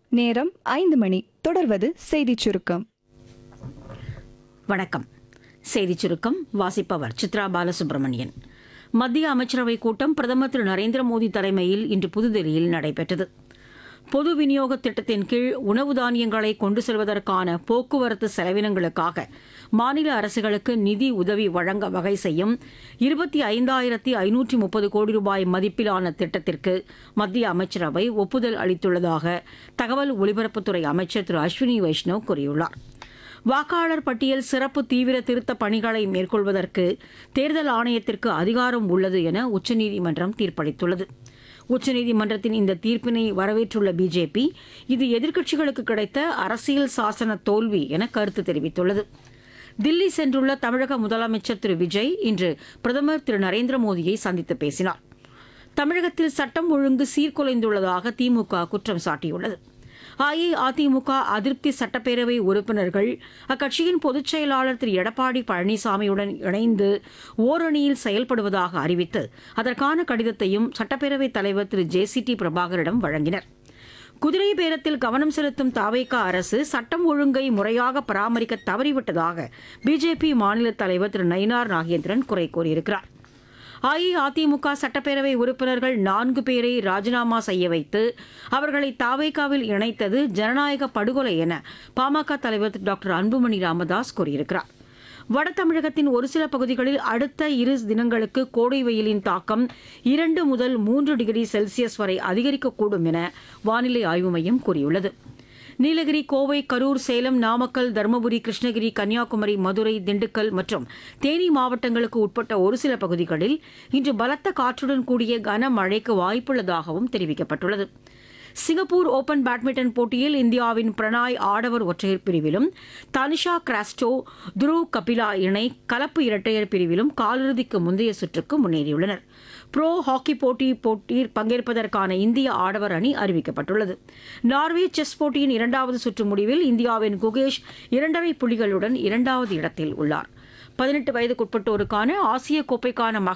நேரம் ஐந்து மணி தொடர்வது செய்திச் சுருக்கம் வணக்கம் செய்திச் சுருக்கம் வாசிப்பவர் சித்ரா பாலசுப்ரமணியன் மத்திய அமைச்சரவை கூட்டம் பிரதமர் திரு நரேந்திர மோடி தலைமையில் இன்று புதுதில்லியில் நடைபெற்றது பொது விநியோக திட்டத்தின் கீழ் உணவு தானியங்களை கொண்டு செல்வதற்கான போக்குவரத்து செலவினங்களுக்காக மாநில அரசுகளுக்கு நிதி உதவி வழங்க வகை செய்யும் இருபத்தி ஐந்தாயிரத்தி ஐநூற்றி முப்பது கோடி ரூபாய் மதிப்பிலான திட்டத்திற்கு மத்திய அமைச்சரவை ஒப்புதல் அளித்துள்ளதாக தகவல் ஒலிபரப்புத்துறை அமைச்சர் திரு அஸ்வினி வைஷ்ணவ் கூறியுள்ளார் வாக்காளர் பட்டியல் சிறப்பு தீவிர திருத்த பணிகளை மேற்கொள்வதற்கு தேர்தல் ஆணையத்திற்கு அதிகாரம் உள்ளது என உச்சநீதிமன்றம் தீர்ப்பளித்துள்ளது உச்சநீதிமன்றத்தின் இந்த தீர்ப்பினை வரவேற்றுள்ள பிஜேபி இது எதிர்க்கட்சிகளுக்கு கிடைத்த அரசியல் சாசன தோல்வி என கருத்து தெரிவித்துள்ளது தில்லி சென்றுள்ள தமிழக முதலமைச்சர் திரு விஜய் இன்று பிரதமர் திரு நரேந்திர மோடியை சந்தித்து பேசினார் தமிழகத்தில் சட்டம் ஒழுங்கு சீர்குலைந்துள்ளதாக திமுக குற்றம் சாட்டியுள்ளது அஇஅதிமுக அதிருப்தி சட்டப்பேரவை உறுப்பினர்கள் அக்கட்சியின் பொதுச் செயலாளர் திரு எடப்பாடி பழனிசாமியுடன் இணைந்து ஓரணியில் செயல்படுவதாக அறிவித்து அதற்கான கடிதத்தையும் சட்டப்பேரவைத் தலைவர் திரு ஜே சி டி பிரபாகரிடம் வழங்கினர் குதிரை பேரத்தில் கவனம் செலுத்தும் தாவேகா அரசு சட்டம் ஒழுங்கை முறையாக பராமரிக்க தவறிவிட்டதாக பிஜேபி மாநில தலைவர் திரு நயினார் நாகேந்திரன் குறை கூறியிருக்கிறார் அஇஅதிமுக சட்டப்பேரவை உறுப்பினர்கள் நான்கு பேரை ராஜினாமா செய்ய வைத்து அவர்களை தாவேகாவில் இணைத்தது ஜனநாயக படுகொலை என பாமக தலைவர் திரு டாக்டர் அன்புமணி ராமதாஸ் கூறியிருக்கிறார் வட தமிழகத்தின் ஒரு சில பகுதிகளில் அடுத்த இரு தினங்களுக்கு கோடை வெயிலின் தாக்கம் இரண்டு முதல் மூன்று டிகிரி செல்சியஸ் வரை அதிகரிக்கக்கூடும் என வானிலை ஆய்வு மையம் கூறியுள்ளது நீலகிரி கோவை கரூர் சேலம் நாமக்கல் தருமபுரி கிருஷ்ணகிரி கன்னியாகுமரி மதுரை திண்டுக்கல் மற்றும் தேனி மாவட்டங்களுக்கு உட்பட்ட ஒரு சில பகுதிகளில் இன்று பலத்த காற்றுடன் கூடிய கனமழைக்கு வாய்ப்புள்ளதாகவும் தெரிவிக்கப்பட்டுள்ளது சிங்கப்பூர் ஓபன் பேட்மிண்டன் போட்டியில் இந்தியாவின் பிரணாய் ஆடவர் ஒற்றையர் பிரிவிலும் தனிஷா கிராஸ்டோ துருவ் கபிலா இணை கலப்பு இரட்டையர் பிரிவிலும் காலிறுதிக்கு முந்தைய சுற்றுக்கு முன்னேறியுள்ளனர் ப்ரோ ஹாக்கி போட்டி போட்டியில் பங்கேற்பதற்கான இந்திய ஆடவர் அணி அறிவிக்கப்பட்டுள்ளது நார்வே செஸ் போட்டியின் இரண்டாவது சுற்று முடிவில் இந்தியாவின் குகேஷ் இரண்டரை புள்ளிகளுடன் இரண்டாவது இடத்தில் உள்ளார் பதினெட்டு வயதுக்குட்பட்டோருக்கான ஆசிய கோப்பைக்கான மகளிர்